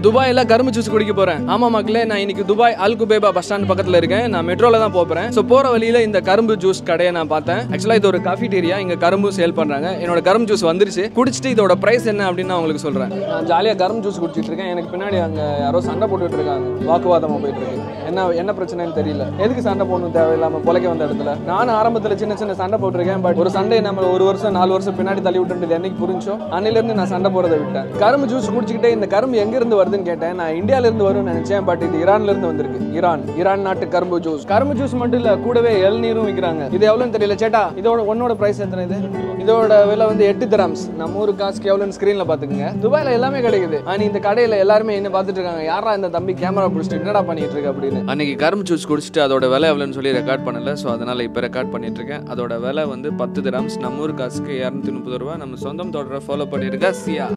துபாயில கரும்பு ஜூஸ் குடிக்க போறேன் ஆமா மக்களே நான் இன்னைக்கு Dubai Al Ghubaiba bus stand பக்கத்துல இருக்கேன் நான் மெட்ரோல தான் போறேன் சோ போற வழியில இந்த கரும்பு ஜூஸ் கடையை நான் பார்த்தேன் ஆக்சுவலா இது ஒரு காஃபிடேரியா இங்க கரும்பு சேல் பண்றாங்க என்னோட கரும்பு ஜூஸ் வந்துருச்சு குடிச்சிட்டு இதோட பிரைஸ் என்ன அப்படின்னு நான் உங்களுக்கு சொல்றேன் நான் ஜாலியா கரும்பு ஜூஸ் குடிச்சிட்டு இருக்கேன் எனக்கு பின்னாடி அங்க யாரோ சண்டை போட்டுட்டு இருக்காங்க வாக்குவாதமா போயிட்டு இருக்கு என்ன என்ன பிரச்சனைன்னு தெரியல எதுக்கு சண்டை போடணும் தேவையில்லாம பொழைக்க வந்த இடத்துல நானும் ஆரம்பத்துல சின்ன சின்ன சண்டை போட்டிருக்கேன் பட் ஒரு சண்டை நம்ம ஒரு வருஷம் நாலு வருஷம் பின்னாடி தள்ளி விட்டுட்டு என்னைக்கு புரிஞ்சோ அன்னில இருந்து நான் சண்டை போறதை விட்டேன் கரும்பு ஜூஸ் குடிச்சிக்கிட்டே இந்த கரும்பு எங்க இருந்து வருதுன்னு கேட்டேன் நான் இந்தியால இருந்து வரும்னு நினைச்சேன் பட் இது ஈரான்ல இருந்து வந்திருக்கு ஈரான் ஈரான் நாட்டு கரும்பு ஜூஸ் கரும்பு ஜூஸ் மட்டும் இல்ல கூடவே இளநீரும் விற்கிறாங்க இது எவ்வளவுன்னு தெரியல சேட்டா இதோட உன்னோட பிரைஸ் எத்தனை இது இதோட விலை வந்து எட்டு திராம்ஸ் நம்ம ஊர் காசுக்கு எவ்வளோன்னு ஸ்க்ரீன்ல பாத்துக்கோங்க துபாயில எல்லாமே கிடைக்குது ஆனா இந்த கடையில எல்லாருமே என்ன பார்த்துட்டு இருக்காங்க யாரா இந்த தம்பி கேமரா பிடிச்சிட்டு என்னடா பண்ணிட்டு இருக்கு அப்படின்னு அன்னைக்கு கரும்பு ஜூஸ் குடிச்சிட்டு அதோட விலை எவ்வளோன்னு சொல்லி ரெக்கார்ட் பண்ணல ஸோ அதனால இப்போ ரெக்கார்ட் பண்ணிட்டு இருக்கேன் அதோட விலை வந்து பத்து திராம்ஸ் நம்ம ஊர் காசுக்கு இரநூத்தி முப்பது ரூபா நம்ம சொந்தம் தொடர ஃபாலோ பண்ணிருக்கா சியா